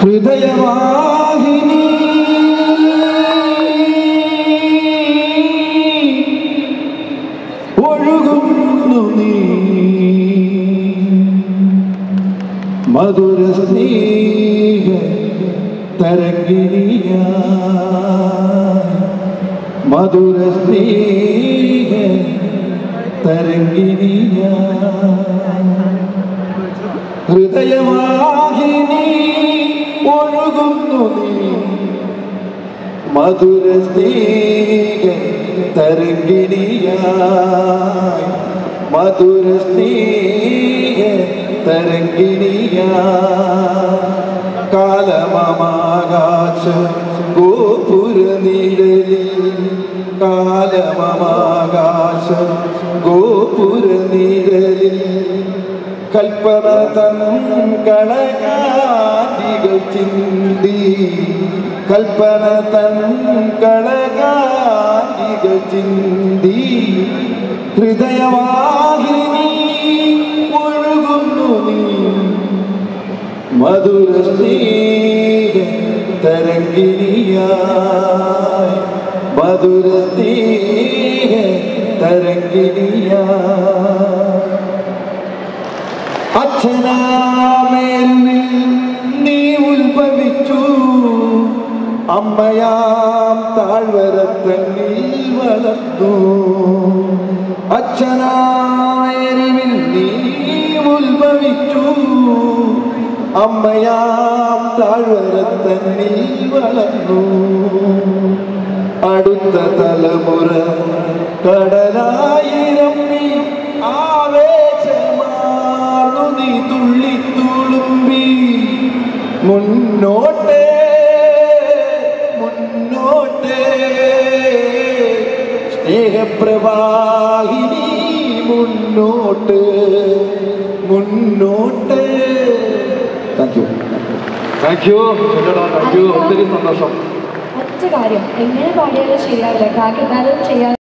ഹൃദയവാഹിനി ഒഴുകുന്നു നീ മധുര സ്നേഹ തരംഗിണിയ മധുര സ്നേഹ തരംഗിണിയ ഹൃദയവാഹിനി ഒഴുകുന്നു നീ മധുര സ്നേഹ തരംഗിണിയായി മധുര സ്നേഹ തരംഗിണിയായി കാലമമാകാശ ഗോപുര നിഴലിൽ കാലമമാകാശ ഗോപുര നിഴലിൽ കൽപ്പന തൻ കളകാതികൾ ചിന്തി കൽപ്പന തൻ കളകാതികൾ ചിന്തി ഹൃദയവാഹിനി ഒഴുകുന്നു നീ മധുര സ്നേഹ തരംഗിണിയായി മധുര സ്നേഹ തരംഗിണിയായി അച്ഛനാമേരിൽ നീ ഉത്ഭവിച്ചു അമ്മയാം താഴ്വരത്തന്നിൽ വളർന്നു അച്ഛനാമേരിൽ നീ ഉത്ഭവിച്ചു അമ്മയാം താഴ്വരത്തന്നിൽ വളർന്നു അടുത്ത തലമുറ കടലായിരം നീ ആവേശമാർന്നു നീ തുള്ളി തുളുമ്പി മുന്നോട്ടേ മുന്നോട്ടേ സ്നേഹപ്രവാഹിനി മുന്നോട്ട് മുന്നോട്ട് thank you thank you thank you ഒത്തിരി സന്തോഷം ഒറ്റ കാര്യം എങ്ങനെ പാടിയാലും ശരിയാവില്ല കാക്ക് എന്നാലും ചെയ്യാൻ